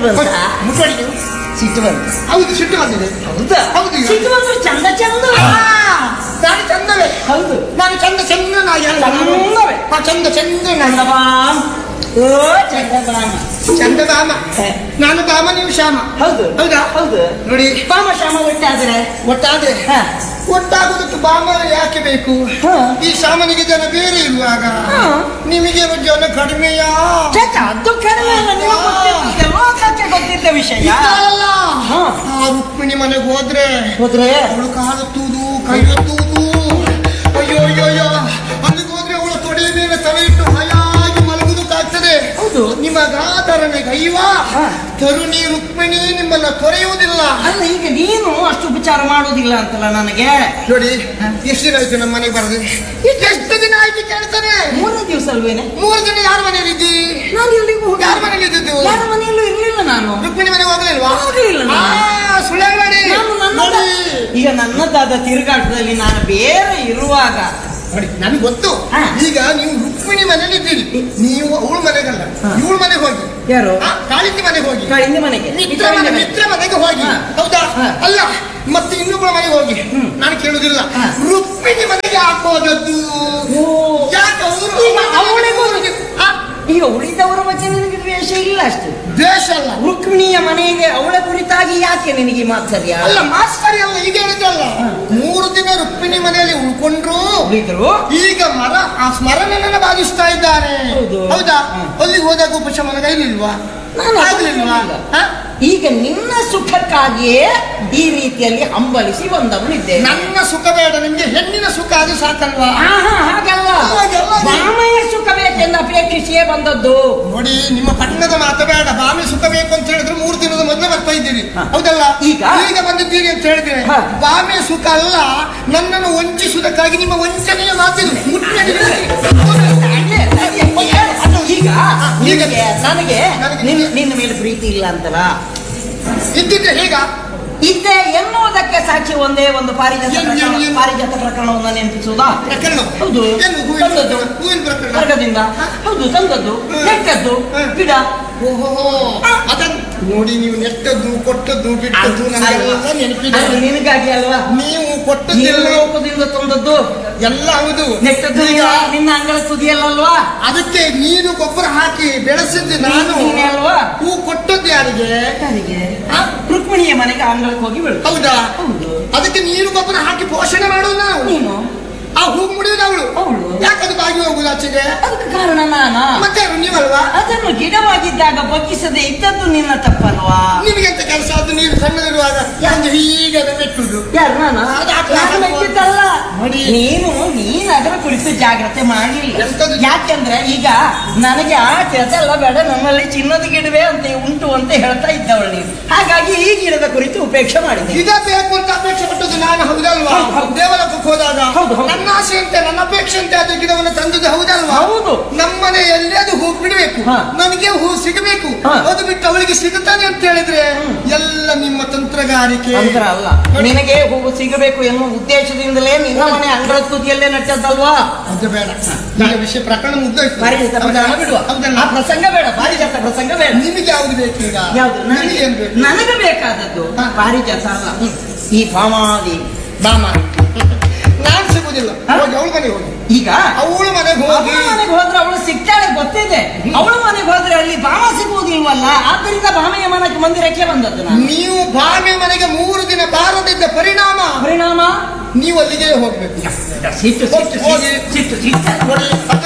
ಬಂತ ಮುಟ್ಟೋಡಿ ನೀವು ಸಿಟ್ಟು ಬಂತು ಹೌದು ಸಿಟ್ಟು ಬಂದಿದೆ ಹೌದಾ ಹೌದು ಈಗ. ಸಿಟ್ಟು ಬಂದ್ರೆ ಚಂದ ಚಂದ ಆ, ನಾನು ಚಂದವೇ ಹೌದು ನಾನು ಚಂದ ಚಂದನಾಗಿ ಅಲ್ಲ ನಾನು. ಚಂದವೇ. ಆ, ಚಂದ ಚಂದನಾಗಿ ಚಂದಬಾಮ್ ಓ ಚಂದಬಾಮ ಚಂದ ಬಾಮ ಹೇ. ನಾನು ಬಾಮ ನೀವು ಶ್ಯಾಮ ಹೌದು ಹೌದಾ ಹೌದು ನೋಡಿ ಬಾಮ ಶ್ಯಾಮ ಒಟ್ಟಾದ್ರೆ ಒಟ್ಟಾದ್ರೆ ಹಾ. ಒಟ್ಟಾಗುದಕ್ಕೆ ಬಾಮ ಯಾಕೆ ಬೇಕು ಹಾ. ಈ ಸಾಮಾನಿಗೆ ಜನ ಬೇರೆ ಇರುವಾಗ ಹಾ. ನಿಮಗೇನು ಜನ ಕಡಿಮೆಯಾ ಚೇತ ಅದು ಕಡಿಮೆ ಅಲ್ಲ ನೀವು ಗೊತ್ತಿರ್ತದೆ ಲೋಕಕ್ಕೆ ಗೊತ್ತಿದ್ದ ವಿಷಯ ಇದ್ದಾಳಲ್ಲ, ಹಾ. ಆ ರುಕ್ಮಿಣಿ ಮನೆಗೆ ಹೋದ್ರೆ ಹೋದ್ರೆ ಅವಳು ಕಾಲುತ್ತುವುದು ಕೈ ಎತ್ತುವುದು ಅಯ್ಯೋ ಅಯ್ಯೋ ಅಯ್ಯೋ ಅಲ್ಲಿಗೆ ಹೋದ್ರೆ ಅವಳು ತೊಡೆ ಮೇಲೆ ತಲೆ ಇಟ್ಟು ಹಾಯಾಗಿ ಮಲಗುವುದಕ್ಕಾಗ್ತದೆ ಹೌದು. ನಿಮಗಾದರನೆ ಗೈವ ಹಾ. ತರುಣಿ ರುಕ್ಮಿಣಿ ನಿಮ್ಮನ್ನ ತೊರೆಯುವುದಿಲ್ಲ ಅಲ್ಲ ಈಗ ನೀನು ಅಷ್ಟು ಉಪಚಾರ ಮಾಡುವುದಿಲ್ಲ ಅಂತಲ್ಲ ನನಗೆ ನೋಡಿ ಎಷ್ಟು ದಿನ ಆಯ್ತು ನಮ್ಮ ಮನೆಗೆ ಬರದೆ ಎಷ್ಟು ದಿನ ಆಯ್ತು ಕೇಳ್ತಾನೆ ಮೂರನೇ ದಿವಸ ಅಲ್ವೇನೆ ಮೂರು ದಿನ ಯಾರ ಮನೇಲಿ ಇದ್ದಿ ನಾನು ಎಲ್ಲಿಗೂ ಹೋಗಿ ಯಾರ ಮನೇಲಿ ಇದ್ದಿದ್ದು ಯಾರ ಮನೆಯಲ್ಲೂ ಇರ್ಲಿಲ್ಲ ನಾನು ರುಕ್ಮಿಣಿ ಮನೆಗೆ ಹೋಗ್ಲಿಲ್ವಾ ಹೋಗ್ಲಿಲ್ಲ ನಾನು. ಆ, ಸುಳ್ಳು ಹೇಳ್ಬೇಡಿ. ನಾನು ನನ್ನದ ನೋಡಿ ಈಗ ನನ್ನದಾದ ತಿರುಗಾಟದಲ್ಲಿ ನಾನು ಬೇರೆ ಇರುವಾಗ ನೋಡಿ ನನಗೆ ಗೊತ್ತು ಹಾ. ಈಗ ನೀವು ರುಕ್ಮಿಣಿ ಮನೇಲಿ ಇದ್ದೀರಿ ನೀವು ಅವಳ ಮನೆಗಲ್ಲ ಹಾ. ಇವಳ ಮನೆಗೆ ಹೋಗಿ ಯಾರು ಆ, ಕಾಳಿಂದಿ ಮನೆಗೆ ಹೋಗಿ ಕಾಳಿಂದಿ ಮನೆಗೆ ಮಿತ್ರ ಮನೆ ಮಿತ್ರ ಮನೆಗೆ ಹೋಗಿ ಹಾ. ಹೌದಾ ಹಾ. ಅಲ್ಲ ಮತ್ತೆ ಇನ್ನೊಬ್ಬಳ ಮನೆಗೆ ಹೋಗಿ ಹ್ಮ್. ನಾನು ಕೇಳುದಿಲ್ಲ ಹಾ. ರುಕ್ಮಿಣಿ ಮನೆಗೆ ಹಾಕೋದದ್ದು ಓ. ಯಾಕೆ ಅವರು ಈಗ ಅವಳಿಗೂ ಈಗ ಉಳಿದವರ ಬಗ್ಗೆ ನಿನಗೆ ದ್ವೇಷ ಇಲ್ಲ ಅಷ್ಟು ದೇಶ ಅಲ್ಲ ರುಕ್ಮಿಣಿಯ ಮನೆಗೆ ಅವಳ ಕುರಿತಾಗಿ ಯಾಕೆ ನಿನಗೆ ಈ ಮಾತ್ಸರ್ಯ ಅಲ್ಲ ಮಾಸ್ತರಿ ಅಲ್ಲ ಈಗ ಹೇಳಿದ್ದಲ್ಲ ಮೂರು ದಿನ ರುಕ್ಮಿಣಿ ಮನೆಯಲ್ಲಿ ಉಳ್ಕೊಂಡ್ರು ಉಳಿದ್ರು ಈಗ ಮರ ಆ ಸ್ಮರಣೆಯನ್ನ ಬಾಧಿಸ್ತಾ ಇದ್ದಾರೆ ಹೌದು. ಹೌದಾ ಹ್ಮ್. ಅಲ್ಲಿಗೆ ಹೋದಾಗ ಉಪಶಮನ ಕೈಲಿಲ್ವಾ ನಾನು ಆಗ್ಲಿಲ್ವಾ ಇಲ್ಲ. ಹ? ಈಗ ನಿನ್ನ ಸುಖಕ್ಕಾಗಿಯೇ ಈ ರೀತಿಯಲ್ಲಿ ಹಂಬಲಿಸಿ ಬಂದವನಿದ್ದೆ ನನ್ನ ಸುಖ ಬೇಡ ನಿಮ್ಗೆ ಹೆಣ್ಣಿನ ಸುಖ ಅದು ಸಾಕಲ್ವಾ ಆಹಾ, ಹಾಗಲ್ಲ ಹಾಗಲ್ಲ. ಬಾಮೆಯ ಸುಖ ಬೇಕೆಂದು ಅಪೇಕ್ಷಿಸಿಯೇ ಬಂದದ್ದು ನೋಡಿ ನಿಮ್ಮ ಪಟ್ಟಣದ ಮಾತು ಬೇಡ ಬಾಮಿ ಸುಖ ಬೇಕು ಅಂತ ಹೇಳಿದ್ರೆ ಮೂರು ದಿನದ ಮೊದಲೇ ಬರ್ತಾ ಇದ್ದೀರಿ ಹ. ಹೌದಲ್ಲ ಈಗ? ಈಗ ಬಂದಿದ್ದೀರಿ ಅಂತ ಹೇಳಿದ್ರೆ ಹ. ಬಾಮೆ ಸುಖ ಅಲ್ಲ ನನ್ನನ್ನು ವಂಚಿಸುವುದಕ್ಕಾಗಿ ನಿಮ್ಮ ವಂಚನೆಯ ಮಾತಿದು ಮುಟ್ಟದೆ ಅದೇ, ಅದೇ, ಅದು ಈಗ ಈಗ ನಿನಗೆ ನನಗೆ ನನಗೆ ನಿನ್ನ ನಿನ್ನ ಮೇಲೆ ಪ್ರೀತಿ ಇಲ್ಲ ಅಂತಲ್ಲ ಇದ್ದಿದ್ರೆ ಹೇಗ ಇದ್ದೆ ಎನ್ನುವುದಕ್ಕೆ ಸಾಕ್ಷಿ ಒಂದೇ ಒಂದು ಪಾರಿಜಾತ ಏನು, ಪ್ರಕರಣ ಏನು, ಏನು? ಪಾರಿಜಾತ ಪ್ರಕರಣವನ್ನು ನೆನಪಿಸುವುದಾ ಪ್ರಕರಣ ಹೌದು ಏನು ಹೂವಿನ ತಂದದ್ದು ಪ್ರಕರಣ? ಹೂವಿನ ಪ್ರಕರಣ ಸ್ವರ್ಗದಿಂದ ಹೌದು ತಂದದ್ದು ಹ್ಮ್. ನೆಟ್ಟದ್ದು ಹ್ಮ್. ಗಿಡ ಓಹೋ ಅದನ್ನ ನೋಡಿ ನೀವು ನೆಟ್ಟದ್ದು ಕೊಟ್ಟದ್ದು ಬಿಟ್ಟದ್ದು ನನಗೆಲ್ಲ ನೆನಪಿದೆ ಅದು ನಿನಗಾಗಿ ಅಲ್ವಾ ನೀವು ನೀನು ಕೊಟ್ಟದ್ದಿಲ್ಲ ಲೋಕದಿಂದ ತಂದದ್ದು ಎಲ್ಲ ಹೌದು ನೆಟ್ಟದ್ದು ಈಗ ನಿನ್ನ- ನಿನ್ನ ಅಂಗಳ ತುದಿಯಲ್ಲಲ್ವಾ ಅದಕ್ಕೆ ನೀನು ಗೊಬ್ಬರ ಹಾಕಿ ಬೆಳೆಸಿದ್ದು ನಾನು ನೀನೇ ಅಲ್ವಾ ಹೂ ಕೊಟ್ಟದ್ದು ಯಾರಿಗೆ ಯಾರಿಗೆ ಆ? ರುಕ್ಮಿಣಿಯ ಮನೆಗೆ ಅಂಗಳಕ್ಕೆ ಹೋಗಿ ಬಿಡು ಹೌದಾ ಹೌದು ಅದಕ್ಕೆ ನೀರು ಗೊಬ್ಬರ ಹಾಕಿ ಪೋಷಣೆ ಮಾಡೋದು ನಾವು ನೀನು ಆ ಹೂ ಮುಡಿಯೋದು ಅವಳು ಅವಳು ಯಾಕದು ಬಾಗಿ ಹೋಗುದು ಆಚೆಗೆ ಅದಕ್ಕೆ ಕಾರಣ ನಾನಾ ಮತ್ತೆ ಯಾರು ನೀವಲ್ವಾ ಅದನ್ನು ಗಿಡವಾಗಿದ್ದಾಗ ಬಗ್ಗಿಸದೆ ಇದ್ದದ್ದು ನಿನ್ನ ತಪ್ಪಲ್ವಾ ನಿಮಗೆಂತ ಕೆಲಸ ಅದು ನೀರು ಸಣ್ಣದಿರುವಾಗ ಯಾಕೆ ಹೀಗೆ ಅದನ್ನ ನೆಟ್ಟುದು ಯಾರು ನಾನು ಅದು ಆ- ನಾನು ಮೆಚ್ಚಿದ್ದಲ್ಲ. ನೋಡಿ. ನೀನು ನೀನು ಅದರ ಕುರಿತು ಜಾಗ್ರತೆ ಮಾಡಿಲ್ಲ ಎಂತದು? ಯಾಕೆಂದ್ರೆ ಈಗ ನನಗೆ ಆ ಅದೆಲ್ಲ ಬೇಡ ನಮ್ಮಲ್ಲಿ ಚಿನ್ನದ ಗಿಡವೇ ಅಂತ ಉಂಟು ಅಂತ ಹೇಳ್ತಾ ಇದ್ದವಳು ನೀನು ಹಾಗಾಗಿ ಈ ಗಿಡದ ಕುರಿತು ಉಪೇಕ್ಷೆ ಮಾಡಿದೆ ಇದ ಬೇಕು ಅಂತ ಅಪೇಕ್ಷೆ ಪಟ್ಟದ್ದು ನಾನು ಹೌದಲ್ವಾ ಹೌದು, ಹೌದು. ದೇವಲೋಕಕ್ಕೆ ಹೋದಾಗ ಹೌದು, ಹೌದು. ನನ್ನ ಆಸೆ ಅಂತೆ ನನ್ನ ಅಪೇಕ್ಷೆ ಅಂತೆ ಅದು ಗಿಡವನ್ನು ತಂದದ್ದು ಹೌದಲ್ವಾ ಹೌದು. ನಮ್ಮನೆಯಲ್ಲಿ ಅದು ಹೂ ಬಿಡಬೇಕು ಹಾ. ನನಗೆ ಹೂ ಸಿಗಬೇಕು ಹಾ. ಅದು ಬಿಟ್ಟು ಅವಳಿಗೆ ಸಿಗುತ್ತಾನೆ ಅಂತ ಹೇಳಿದ್ರೆ ಎಲ್ಲ ನಿಮ್ಮ ತಂತ್ರಗಾರಿಕೆ ಅಂತರ ಅಲ್ಲ ನಿನಗೆ ಹೂವು ಸಿಗಬೇಕು ಎನ್ನುವ ಉದ್ದೇಶದಿಂದಲೇ ನಿನ್ನ ಮನೆ ಅಂಗಳ ತುದಿಯಲ್ಲೇ ನಟ್ಟದ್ದಲ್ವಾ ಅದು ಬೇಡ ಈಗ ವಿಷಯ ಪ್ರಕರಣ ಮುಗ್ದೋಯ್ತು ಪಾರಿಜಾತ ಪ್ರಕರಣ ಬಿಡುವ ಹೌದಲ್ಲ ಆ ಪ್ರಸಂಗ ಬೇಡ ಪಾರಿಜಾತ ಪ್ರಸಂಗ ಬೇಡ ನಿಮಗೆ ಯಾವ್ದು ಬೇಕು ಈಗ ಯಾವುದು ನನಗೆ ಏನ್ ಬೇಕು ನನಗೆ ಬೇಕಾದದ್ದು ಹಾ. ಪಾರಿಜಾತ ಅಲ್ಲ ಈ ಭಾಮಾದಿ ಬಾಮ ನಾನ್ ಸಿಗುದಿಲ್ಲ ಹಾ? ಹೋಗಿ ಅವಳ ಮನೆಗೆ ಹೋಗಿ ಈಗ ಅವಳ ಮನೆಗೆ ಅವಳ ಹೋಗಿ ಮನೆಗೆ ಹೋದ್ರೆ ಅವಳು ಸಿಗ್ತಾಳೆ ಗೊತ್ತಿದೆ ಅವಳ ಮನೆಗೆ ಹೋದ್ರೆ ಅಲ್ಲಿ ಭಾಮ ಸಿಗುವುದಿಲ್ವಲ್ಲ ಆದ್ದರಿಂದ ಭಾಮೆಯ ಮನಕ್ಕೆ ಮಂದಿರಕ್ಕೆ ಬಂದದ್ದು ನಾನು ನೀವು ಬಾಮೆ ಮನೆಗೆ ಮೂರು ದಿನ ಬಾರದಿದ್ದ ಪರಿಣಾಮ ಪರಿಣಾಮ ನೀವು ಅಲ್ಲಿಗೆ ಹೋಗ್ಬೇಕು ಸಿಟ್ಟು ಸಿಟ್ಟು ಹೋಗಿ. ಸಿಟ್ಟು ಸಿಟ್ಟು ನೋಡಿ ಅದು